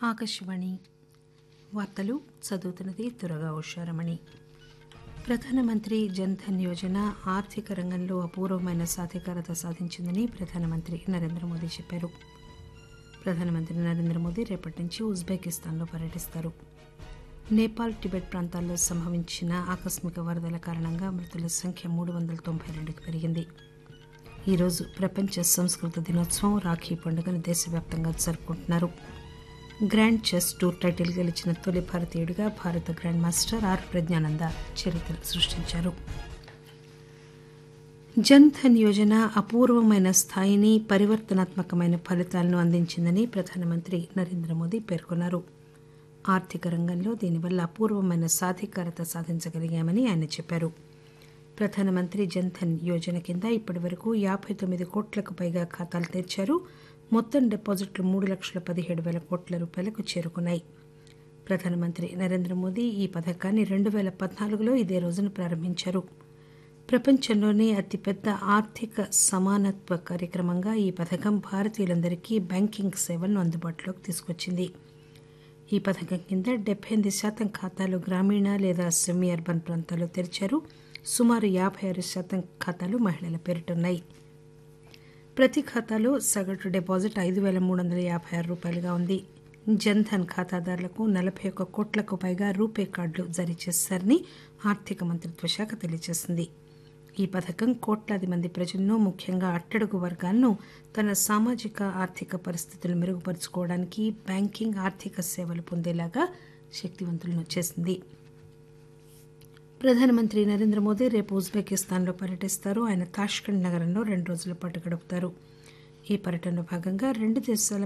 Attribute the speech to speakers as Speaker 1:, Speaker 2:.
Speaker 1: ఆకాశవాణి వార్తలు చదువుతున్నది దురగా ఉషారమణి ప్రధానమంత్రి జన్ధన్ యోజన ఆర్థిక రంగంలో అపూర్వమైన సాధికారత సాధించిందని ప్రధానమంత్రి నరేంద్ర మోదీ చెప్పారు ప్రధానమంత్రి నరేంద్ర మోదీ రేపటి నుంచి ఉజ్బెకిస్తాన్లో పర్యటిస్తారు నేపాల్ టిబెట్ ప్రాంతాల్లో సంభవించిన ఆకస్మిక వరదల కారణంగా మృతుల సంఖ్య మూడు వందల తొంభై రెండుకు పెరిగింది ఈరోజు ప్రపంచ సంస్కృత దినోత్సవం రాఖీ పండుగను దేశవ్యాప్తంగా జరుపుకుంటున్నారు గ్రాండ్ చెస్ టూర్ టైటిల్ గెలిచిన తొలి భారతీయుడిగా భారత గ్రాండ్ మాస్టర్ ఆర్ ప్రజ్ఞానంద చరిత్ర సృష్టించారు జన్ ధన్ యోజన అపూర్వమైన స్థాయిని పరివర్తనాత్మకమైన ఫలితాలను అందించిందని ప్రధానమంత్రి నరేంద్ర మోదీ పేర్కొన్నారు ఆర్థిక రంగంలో దీనివల్ల అపూర్వమైన సాధికారత సాధించగలిగామని ఆయన చెప్పారు ప్రధానమంత్రి జన్ధన్ యోజన కింద ఇప్పటి వరకు యాభై తొమ్మిది కోట్లకు పైగా ఖాతాలు తెరిచారు మొత్తం డిపాజిట్లు మూడు లక్షల పదిహేడు వేల కోట్ల రూపాయలకు చేరుకున్నాయి ప్రధానమంత్రి నరేంద్ర మోదీ ఈ పథకాన్ని రెండు వేల పద్నాలుగులో ఇదే రోజున ప్రారంభించారు ప్రపంచంలోనే అతిపెద్ద ఆర్థిక సమానత్వ కార్యక్రమంగా ఈ పథకం భారతీయులందరికీ బ్యాంకింగ్ సేవలను అందుబాటులోకి తీసుకొచ్చింది ఈ పథకం కింద డెబ్బై ఎనిమిది శాతం ఖాతాలు గ్రామీణ లేదా సెమీ అర్బన్ ప్రాంతాల్లో తెరిచారు సుమారు యాభై ఆరు శాతం ఖాతాలు మహిళల పేరిటున్నాయి ప్రతి ఖాతాలో సగటు డిపాజిట్ ఐదు వేల మూడు వందల యాభై ఆరు రూపాయలుగా ఉంది జన్ధన్ ఖాతాదారులకు నలభై ఒక్క కోట్లకు పైగా రూపే కార్డులు జారీ చేశారని ఆర్థిక మంత్రిత్వ శాఖ తెలియజేసింది ఈ పథకం కోట్లాది మంది ప్రజలను ముఖ్యంగా అట్టడుగు వర్గాలను తన సామాజిక ఆర్థిక పరిస్థితులు మెరుగుపరుచుకోవడానికి బ్యాంకింగ్ ఆర్థిక సేవలు పొందేలాగా శక్తివంతులను చేసింది ప్రధానమంత్రి నరేంద్ర మోదీ రేపు ఉజ్బెకిస్తాన్లో పర్యటిస్తారు ఆయన తాష్కండ్ నగరంలో రెండు రోజుల పాటు గడుపుతారు ఈ పర్యటనలో భాగంగా రెండు దేశాల